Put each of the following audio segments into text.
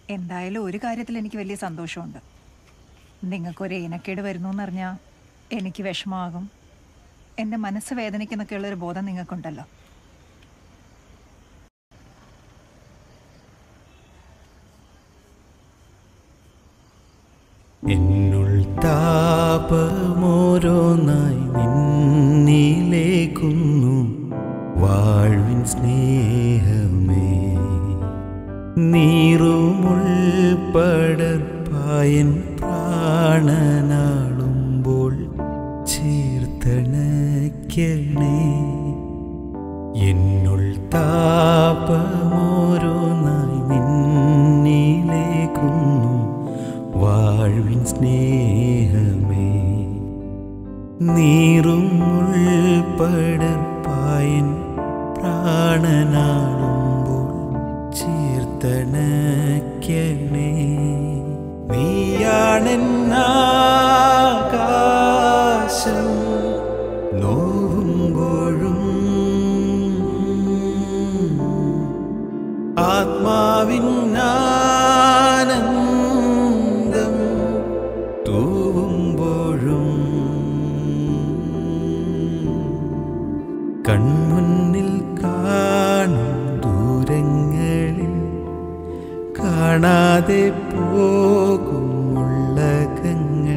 എന്തായാലും ഒരു കാര്യത്തിൽ എനിക്ക് വലിയ സന്തോഷമുണ്ട് നിങ്ങൾക്കൊരു ഏനക്കേട് വരുന്നു എന്നറിഞ്ഞാൽ എനിക്ക് വിഷമമാകും എൻ്റെ മനസ്സ് വേദനിക്കുന്നൊക്കെയുള്ളൊരു ബോധം നിങ്ങൾക്കുണ്ടല്ലോ എന്നുൾ താപമോരോന്നായി നിന്നിലേക്കുന്നു വാഴ്വിൻ സ്നേഹമേ നീറുമുൾപ്പടർപ്പായൻ പ്രാണനാളുമ്പോൾ ചേർത്തണയ്ക്കണേ എന്നുൾ താപമോരോന്നായി നിന്നിലേക്കുന്നു വാഴ്വിൻ സ്നേഹമേ നീറും ഉൾപ്പടർപ്പായൻ പ്രാണനാടുമ്പോൾ ചേർത്തണയ്ക്കണേ നീയാണെന്നാകാശം നോവുമ്പോഴും ആത്മാവിനാനന്ദം തൂവുമ്പോഴും കൺമുന്നിൽ കാണും ദൂരങ്ങളിൽ കാണാതെ പോകും ഉള്ളകങ്ങൾ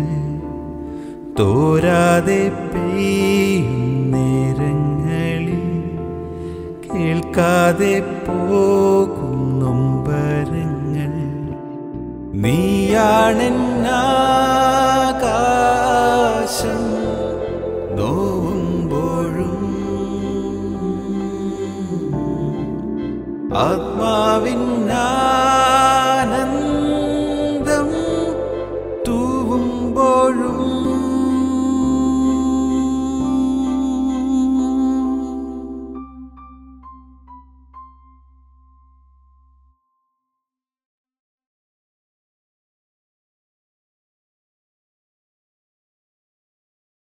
തോരാതെ പെയ്യും നേരങ്ങളിൽ കേൾക്കാതെ പോകും നൊമ്പരങ്ങൾ നീയാണെന്നാകാശം നോവുമ്പോഴും ആത്മാവിനാനന്ദം തൂവുമ്പോഴും